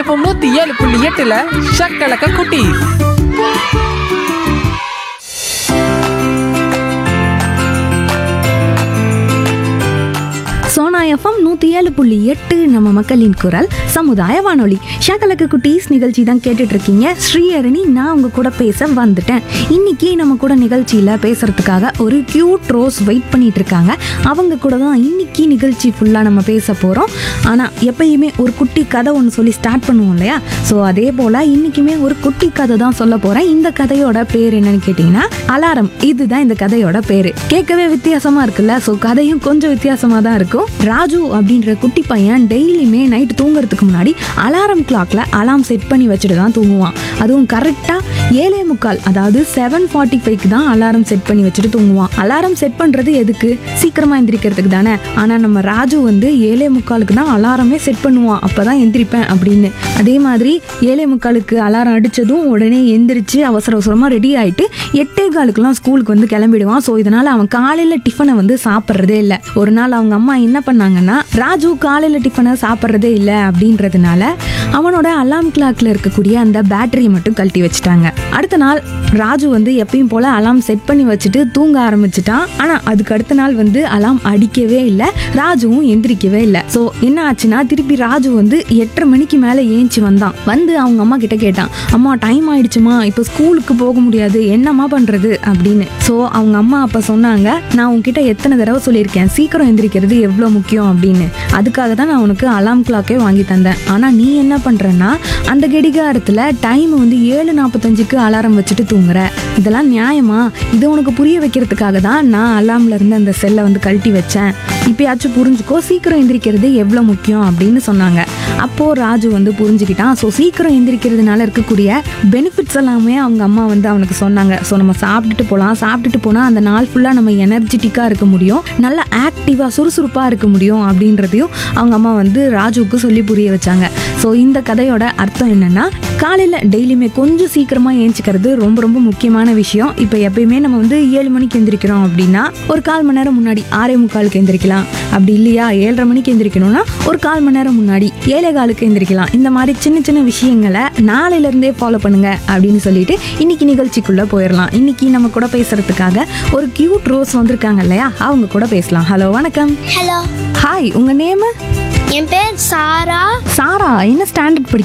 FM நூத்தி ஏழு புள்ளி எட்டுல ஷக்கலக்க குட்டி சோனா எஃப்எம் நூற்றி ஏழு புள்ளி எட்டு நம்ம மக்களின் குரல் சமுதாய வானொலி ஷாக்கலக்கு குட்டீஸ் நிகழ்ச்சி தான் கேட்டுட்டு இருக்கீங்க ஸ்ரீஹரணி நான் உங்க கூட பேச வந்துட்டேன் இன்னைக்கு நம்ம கூட நிகழ்ச்சியில் பேசுறதுக்காக ஒரு கியூட் ரோஸ் வெயிட் பண்ணிட்டு இருக்காங்க அவங்க கூட தான் இன்னைக்கு நிகழ்ச்சி ஃபுல்லாக நம்ம பேச போகிறோம் ஆனால் எப்பயுமே ஒரு குட்டி கதை ஒன்று சொல்லி ஸ்டார்ட் பண்ணுவோம் இல்லையா ஸோ அதே போல் இன்னைக்குமே ஒரு குட்டி கதை தான் சொல்ல போகிறேன் இந்த கதையோட பேர் என்னன்னு கேட்டிங்கன்னா அலாரம் இதுதான் இந்த கதையோட பேர் கேட்கவே வித்தியாசமா இருக்குல்ல ஸோ கதையும் கொஞ்சம் வித்தியாசமா தான் இருக்கும் ராஜு அப்படின்ற குட்டி பையன் டெய்லியுமே நைட் தூங்குறதுக்கு முன்னாடி அலாரம் கிளாக்ல அலாரம் செட் பண்ணி வச்சுட்டு தான் தூங்குவான் அதுவும் கரெக்டா ஏழே முக்கால் அதாவது செவன் ஃபார்ட்டி ஃபைவ்க்கு தான் அலாரம் செட் பண்ணி வச்சுட்டு தூங்குவான் அலாரம் செட் பண்றது எதுக்கு சீக்கிரமா எந்திரிக்கிறதுக்கு தானே ஆனா நம்ம ராஜு வந்து ஏழே முக்காலுக்கு தான் அலாரமே செட் பண்ணுவான் அப்பதான் எந்திரிப்பேன் அப்படின்னு அதே மாதிரி ஏழே முக்காலுக்கு அலாரம் அடிச்சதும் உடனே எந்திரிச்சு அவசர அவசரமா ரெடி ஆயிட்டு எட்டே காலுக்குலாம் ஸ்கூலுக்கு வந்து கிளம்பிடுவான் ஸோ இதனால அவன் காலையில டிஃபனை வந்து சாப்பிட்றதே இல்லை ஒரு நாள் அவங்க அம்மா என்ன பண்ணாங்கன்னா ராஜு காலையில டிஃபனை சாப்பிட்றதே இல்லை அப்படின்றதுனால அவனோட அலாம் கிளாக்ல இருக்கக்கூடிய அந்த பேட்டரியை மட்டும் கழட்டி வச்சுட்டாங்க அடுத்த நாள் ராஜு வந்து எப்பயும் போல அலாம் செட் பண்ணி வச்சுட்டு தூங்க ஆரம்பிச்சிட்டான் ஆனா அதுக்கு அடுத்த நாள் வந்து அலாம் அடிக்கவே இல்லை ராஜுவும் எந்திரிக்கவே இல்லை ஸோ என்ன ஆச்சுன்னா திருப்பி ராஜு வந்து எட்டரை மணிக்கு மேலே ஏஞ்சி வந்தான் வந்து அவங்க அம்மா கிட்ட கேட்டான் அம்மா டைம் ஆயிடுச்சுமா இப்போ ஸ்கூலுக்கு போக முடியாது என்னம்மா பண்றது அப்படின்னு ஸோ அவங்க அம்மா அப்ப சொன்னாங்க நான் உன்கிட்ட எத்தனை தடவை சொல்லியிருக்கேன் சீக்கிரம் எந்திரிக்கிறது எவ்வளோ முக்கியம் அப்படின்னு அதுக்காக தான் நான் உனக்கு அலாம் கிளாக்கே வாங்கி தந்தேன் ஆனா நீ என்ன பண்றன்னா அந்த கடிகாரத்துல டைம் வந்து ஏழு நாற்பத்தஞ்சுக்கு அலாரம் வச்சுட்டு தூங்குற இதெல்லாம் நியாயமா இது உனக்கு புரிய வைக்கிறதுக்காக தான் நான் அலாம்ல இருந்து அந்த செல்லை வந்து கழட்டி வச்சேன் இப்பயாச்சும் புரிஞ்சுக்கோ சீக்கிரம் எந்திரிக்கிறது எவ்வளோ முக்கியம் அப்படின்னு சொன்னாங்க அப்போ ராஜு வந்து புரிஞ்சுக்கிட்டான் ஸோ சீக்கிரம் எந்திரிக்கிறதுனால இருக்கக்கூடிய பெனிஃபிட்ஸ் எல்லாமே அவங்க அம்மா வந்து அவனுக்கு சொன்னாங்க ஸோ நம்ம சாப்பிட்டுட்டு போகலாம் சாப்பிட்டுட்டு போனால் அந்த நாள் ஃபுல்லாக நம்ம எனர்ஜெட்டிக்காக இருக்க முடியும் நல்ல ஆக்டிவாக சுறுசுறுப்பாக இருக்க முடியும் அப்படின்றதையும் அவங்க அம்மா வந்து ராஜுவுக்கு சொல்லி புரிய வச்சாங்க ஸோ இந்த கதையோட அர்த்தம் என்னன்னா காலையில் டெய்லியுமே கொஞ்சம் சீக்கிரமாக ஏஞ்சிக்கிறது ரொம்ப ரொம்ப முக்கியமான விஷயம் இப்போ எப்பயுமே நம்ம வந்து ஏழு மணிக்கு எந்திரிக்கிறோம் அப்படின்னா ஒரு கால் மணி நேரம் முன்னாடி ஆறே முக்காலுக்கு எந்திரிக்கலாம் அப்படி இல்லையா ஏழரை மணிக்கு எந்திரிக்கணும்னா ஒரு கால் மணி நேரம் முன்னாடி ஏழே காலுக்கு எந்திரிக்கலாம் இந்த மாதிரி சின்ன சின்ன விஷயங்களை நாளையில இருந்தே ஃபாலோ பண்ணுங்க அப்படின்னு சொல்லிட்டு இன்னைக்கு நிகழ்ச்சிக்குள்ள போயிடலாம் இன்னைக்கு நம்ம கூட பேசுறதுக்காக ஒரு கியூட் ரோஸ் வந்திருக்காங்க இல்லையா அவங்க கூட பேசலாம் ஹலோ வணக்கம் ஹலோ ஹாய் உங்க நேம் என் பேர் சாரா சாரா என்ன ஸ்டாண்டர்ட் படி